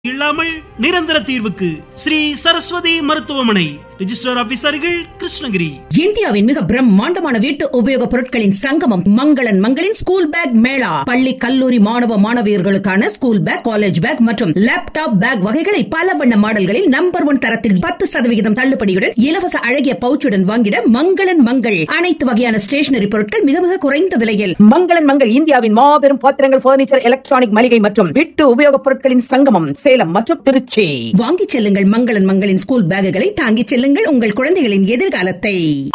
இல்லாமல் நிரந்தர தீர்வுக்கு ஸ்ரீ சரஸ்வதி மருத்துவமனை ரிஜிஸ்டர் ஆபீசர்கள் கிருஷ்ணகிரி இந்தியாவின் மிக பிரம்மாண்டமான வீட்டு உபயோகப் பொருட்களின் சங்கமம் மங்களன் மங்களின் ஸ்கூல் பேக் மேளா பள்ளி கல்லூரி மாணவ மாணவியர்களுக்கான ஸ்கூல் பேக் காலேஜ் பேக் மற்றும் லேப்டாப் பேக் வகைகளை பல வண்ண மாடல்களில் நம்பர் ஒன் தரத்தில் பத்து சதவிகிதம் தள்ளுபடியுடன் இலவச அழகிய பவுச்சுடன் வாங்கிட மங்களன் மங்கள் அனைத்து வகையான ஸ்டேஷனரி பொருட்கள் மிக மிக குறைந்த விலையில் மங்களன் மங்கள் இந்தியாவின் மாபெரும் பாத்திரங்கள் பர்னிச்சர் எலக்ட்ரானிக் மளிகை மற்றும் வீட்டு உபயோகப் பொருட்களின் சங்கமம் சேலம் மற்றும் திருச்சி வாங்கிச் செல்லுங்கள் மங்களன் மங்களின் ஸ்கூல் பேக்குகளை தாங்கிச் செல்லுங்கள் உங்கள் குழந்தைகளின் எதிர்காலத்தை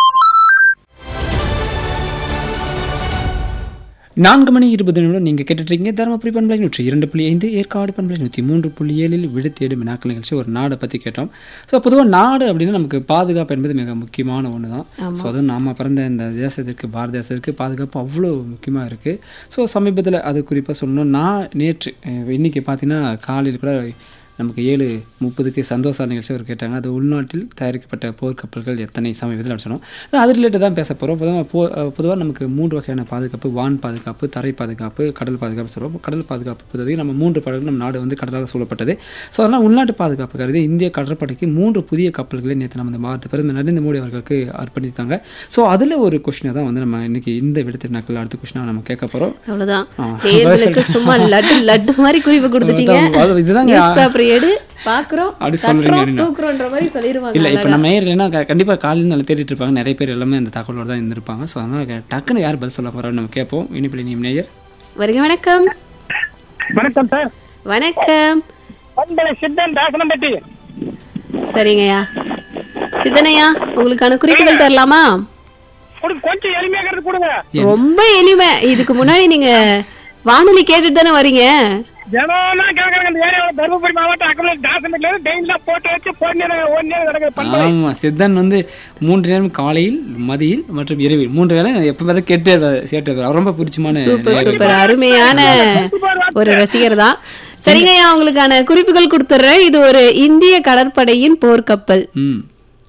நான்கு மணி இருபது நிமிடம் நீங்கள் கேட்டுட்ருக்கீங்க தருமபுரி பண்பலை நூற்றி இரண்டு புள்ளி ஐந்து ஏற்காடு பண்பலை நூற்றி மூன்று புள்ளி ஏழில் விழுத்தேடு வினாக்கள் நிகழ்ச்சி ஒரு நாடை பற்றி கேட்டோம் ஸோ பொதுவாக நாடு அப்படின்னா நமக்கு பாதுகாப்பு என்பது மிக முக்கியமான ஒன்று தான் ஸோ அதுவும் நாம் பிறந்த இந்த தேசத்திற்கு பாரத தேசத்திற்கு பாதுகாப்பு அவ்வளோ முக்கியமாக இருக்குது ஸோ சமீபத்தில் அது குறிப்பாக சொல்லணும் நான் நேற்று அஹ், இன்னைக்கு பார்த்தீங்கன்னா காலையில் கூட நமக்கு ஏழு முப்பதுக்கு சந்தோஷ நிகழ்ச்சி அவர் கேட்டாங்க அது உள்நாட்டில் தயாரிக்கப்பட்ட போர்க்கப்பல்கள் எத்தனை சமீபத்தில் அப்படின்னு சொன்னோம் அது ரிலேட்டட் தான் பேச போகிறோம் பொதுவாக போ பொதுவாக நமக்கு மூன்று வகையான பாதுகாப்பு வான் பாதுகாப்பு தரை பாதுகாப்பு கடல் பாதுகாப்பு சொல்கிறோம் கடல் பாதுகாப்பு பொறுத்தவரைக்கும் நம்ம மூன்று படங்கள் நம்ம நாடு வந்து கடலால் சூழப்பட்டது ஸோ அதனால் உள்நாட்டு பாதுகாப்பு கருதி இந்திய கடற்படைக்கு மூன்று புதிய கப்பல்களை நேற்று நம்ம இந்த பாரத பிரதமர் நரேந்திர மோடி அவர்களுக்கு அர்ப்பணித்தாங்க ஸோ அதில் ஒரு கொஷினை தான் வந்து நம்ம இன்னைக்கு இந்த விடுத்த நாட்கள் அடுத்த கொஷினாக நம்ம கேட்க போகிறோம் அவ்வளவுதான் ஆ. தேர்தலுக்கு சும்மா லட்டு லட்டு மாதிரி குறிப்பு கொடுத்துட்டீங்க அதான், இதுதாங்க. நியூஸ் பேப்பர் எடு பாக்குறோம் அப்படி சொல்றீங்க தட்டுறோம், அப்படின்னா. தூக்குறோன்ற மாதிரி சொல்லிருவாங்க இல்லை இப்போ அழகா. நம்ம நேர்கள்னா கண்டிப்பாக காலையில் நல்லா தேடிட்டு இருப்பாங்க நிறைய பேர் எல்லாமே அந்த தகவலோட தான் இருந்திருப்பாங்க ஸோ அதனால் டக்குன்னு யார் பதில் சொல்ல போகிறான்னு நம்ம கேட்போம் இனிப்பிள்ளை நீ நேயர் வருக வணக்கம் வணக்கம் சார் வணக்கம் பண்பலை சித்தன் தாசனம்பட்டி சரிங்கய்யா சித்தனையா உங்களுக்கான குறிப்புகள் தரலாமா கொடுங்க கொஞ்சம் எளிமையாக கொடுங்க ரொம்ப எளிமை இதுக்கு முன்னாடி நீங்க வானொலி கேட்டுட்டு தானே வரீங்க ஜனம்னா கேட்கறாங்க இந்த ஏரியாவில் தருமபுரி மாவட்டம் அக்கம்பலம் தாசனம்பட்டில இருந்து டெய்லிலாம் போட்டு வச்சு பொண்ணு ஒன்னே நடக்குது பண்பலை ஆமாம் சித்தன் வந்து மூன்று நேரம் காலையில் மதியில் மற்றும் இரவில் மூன்று வேளை எப்போ பார்த்தா கேட்டே இருப்பாரு, கேட்டே இருப்பாரு. அவர் ரொம்ப பிடிச்சமான சூப்பர் நேயர். சூப்பர் அருமையான ஒரு ரசிகர் தான் சரிங்கய்யா உங்களுக்கான குறிப்புகள் கொடுத்துட்றேன் இது ஒரு இந்திய கடற்படையின் போர்க்கப்பல் ம்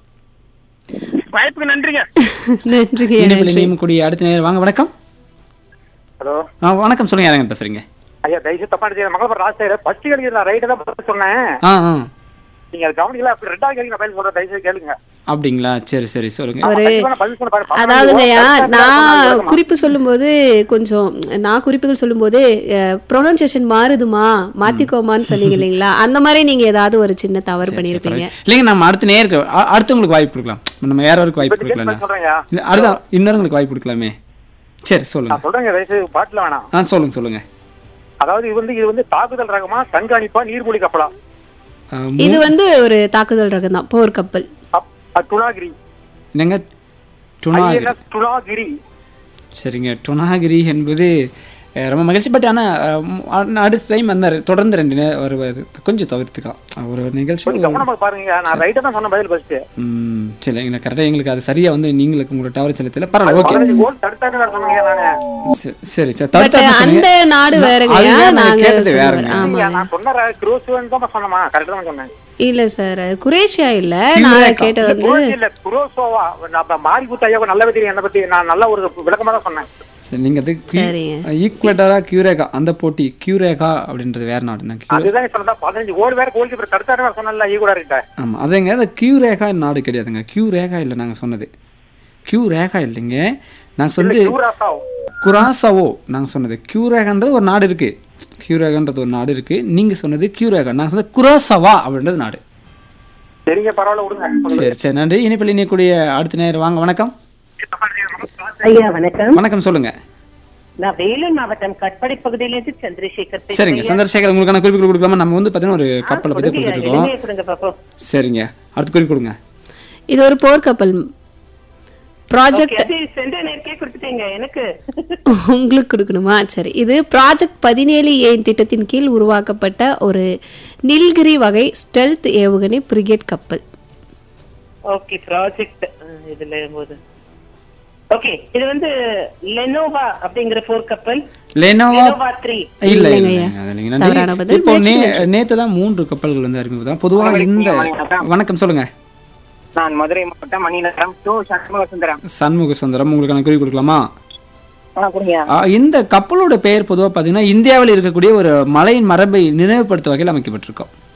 வாய்ப்புக்கு நன்றிங்க நன்றிங்க இனிப்பிள்ளை நன்றி நீயும் கூடிய அடுத்த நேரம் வாங்க வணக்கம் ஹலோ ஆ வணக்கம் சொல்லுங்க யாருங்க பேசுறீங்க ஐயா தயவுசெய்து தப்பா நினைச்சு மங்களபுரம் ராஜ் சைடு ஃபர்ஸ்ட் கேள்வி நான் ரைட்டு தான் பதில் சொன்னேன் ஆ ஆ நீங்க அது கவனிக்கல அப்படி ரெண்டாவது கேள்வி நான் பதில் சொல்றேன் தயவுசெய்து கேளுங்க அப்படிங்களா சரி சரி சொல்லுங்க ஒரு கண்டிப்பா நான் பதில் சொல்ல பாரு. பத்து அதாவதுங்கய்யா மணிக்கு நான் கேளுமா. குறிப்பு சொல்லும்போது கொஞ்சம் நான் குறிப்புகள் சொல்லும்போது ப்ரொனன்சியேஷன் மாறுதுமா மாத்திக்கோமான்னு சொன்னீங்க இல்லைங்களா அந்த மாதிரி நீங்க ஏதாவது ஒரு சின்ன தவறு பண்ணிருப்பீங்க இல்லைங்க நம்ம அடுத்த நேருக்கு அ- அடுத்தவங்களுக்கு வாய்ப்பு கொடுக்கலாம் நம்ம யாராருக்கு வாய்ப்பு இப்ப கேள்வி கொடுக்கலாம் சொல்றேங்க இல்ல அடுத்த இன்னொருங்களுக்கு வாய்ப்பு கொடுக்கலாமே சரி சொல்லுங்க நான் சொல்றேங்க தயவுசெய்து பாட்டுல வேணாம் ஆ சொல்லுங்க சொல்லுங்க அதாவது இது வந்து இது வந்து தாக்குதல் ரகமா கண்காணிப்பா நீர்மூழ்கி கப்பலா ஆ, இது வந்து ஒரு தாக்குதல் ரகம் தான் போர்க்கப்பல் அப்- அ, துலாகிரி என்னங்க டுனாகிரி INS துலாகிரி சரிங்க டுனாகிரி என்பது அஹ், ரொம்ப மகிழ்ச்சி பட் ஆனால் அடுத்த டைம் அந்த தொடர்ந்து ரெண்டு நே- வருவது கொஞ்சம் தவிர்த்துக்கலாம் ஒரு நிகழ்ச்சி கொஞ்சம் கவனமா பாருங்க நான் ரைட்டா தான் சொன்ன பதில் ஃபர்ஸ்ட் ம் சரி எங்களுக்கு கரெக்டாக எங்களுக்கு அது சரியா வந்து நீங்களுக்கு உங்களோட டவர் செலுத்தல பரவாயில்ல ஓகே பதினஞ்சு கோல் தடுத்தாங்க நான் சொன்னீங்க நானு சரி சரி சரி பட் தவிர்த்தா அந்த நாடு வேறங்கய்யா அதுதான் நாங்க நாங்க கேட்டது சொல்லுவோம். வேறங்க. ஆமா இல்லையா, நான் சொன்ன குரோஸ்ன்னு தான் சொன்னமா கரெக்டா தான் சொன்னேன் இல்ல சார் குரேஷியா இல்ல நான் கேட்டது வந்து குரோஸ் இல்ல குரோசோவா நம்ம மாரி குத்தாயா நல்லவே தெரியும் என்ன பத்தி நான் நல்ல ஒரு விளக்கமா தான் சொன்னேன் சரி நீங்கள் அது சரிங்க. ஈக்குவேட்டரா கியூரேகா அந்த போட்டி கியூரேகா அப்படின்றது வேற நாடு நான் கியூ அதுதான் சொன்னதா பதினஞ்சு கோல் வேற கோல் கீப்பர் தடுத்தாரு சொன்னல ஈ கூட கிட்ட ஆமாம் அதுங்க அது கியூ ரேகா நாடு கிடையாதுங்க கியூ ரேகா இல்லை நாங்கள் சொன்னது கியூ ரேகா இல்லைங்க நாங்கள் சொன்னது யூராசாவ் குராசாவோ நாங்கள் சொன்னது கியூ ரேகான்றது ஒரு நாடு இருக்கு கியூ ரேகான்றது ஒரு நாடு இருக்கு நீங்கள் சொன்னது கியூ ரேகா நாங்கள் சொன்னது குராசவா அப்படின்றது நாடு சரிங்க பரவாயில்ல விடுங்க சரி சரி நன்றி இனிப்பில் இணையக்கூடிய அடுத்த நேரம் வாங்க வணக்கம் ஐயா வணக்கம் வணக்கம் சொல்லுங்க நான் வேலூர் மாவட்டம் கட்படி பகுதியிலிருந்து சந்திரசேகர் பேசுறேன் சரிங்க ஐயா. சந்திரசேகர் உங்களுக்கான குறிப்புகள் கொடுக்கலாமா நம்ம வந்து பார்த்தீங்கன்னா ஒரு கப்பலை பற்றி கொடுங்க ஐயா, கொடுத்துட்டு இருக்கோம் எளிமையா கொடுங்க பாப்போம் சரிங்க அடுத்த குறிப்பு கொடுங்க இது ஒரு போர்க்கப்பல் ப்ராஜெக்ட் Okay, அது சென்ற நேரக்கே கொடுத்துட்டீங்க எனக்கு உங்களுக்கு கொடுக்கணுமா சரி இது ப்ராஜெக்ட் பதினேழு ஏன் திட்டத்தின் கீழ் உருவாக்கப்பட்ட ஒரு நில்கிரி வகை ஸ்டெல்த் ஏவுகணை பிரிகேட் கப்பல் ஓகே ப்ராஜெக்ட் இதுல போது ஓகே இது வந்து லெனோவா அப்படிங்கிற போர் கப்பல் லெனோவா லெனோவா த்ரீ இல்ல இல்லைங்க இல்ல ஐயா. அது இல்லைங்க. நன்றி. தவறான பதில். இப்போ Next, நே next. நேத்து தான் மூன்று கப்பல்கள் வந்து அறிமுகம் பொதுவாக இந்த வணக்கம் சொல்லுங்க நான் மதுரை மாவட்டம் மணிநகரம் டூ சண்முக சுந்தரம் சண்முக சுந்தரம் உங்களுக்கான குறிப்பு கொடுக்கலாமா கொடுங்க ஆ, இந்த கப்பலோட பெயர் பொதுவாக பார்த்தீங்கன்னா இந்தியாவில் இருக்கக்கூடிய ஒரு மலையின் மரபை நினைவுபடுத்தும் வகையில் அமைக்கப்பட்டிருக்கும்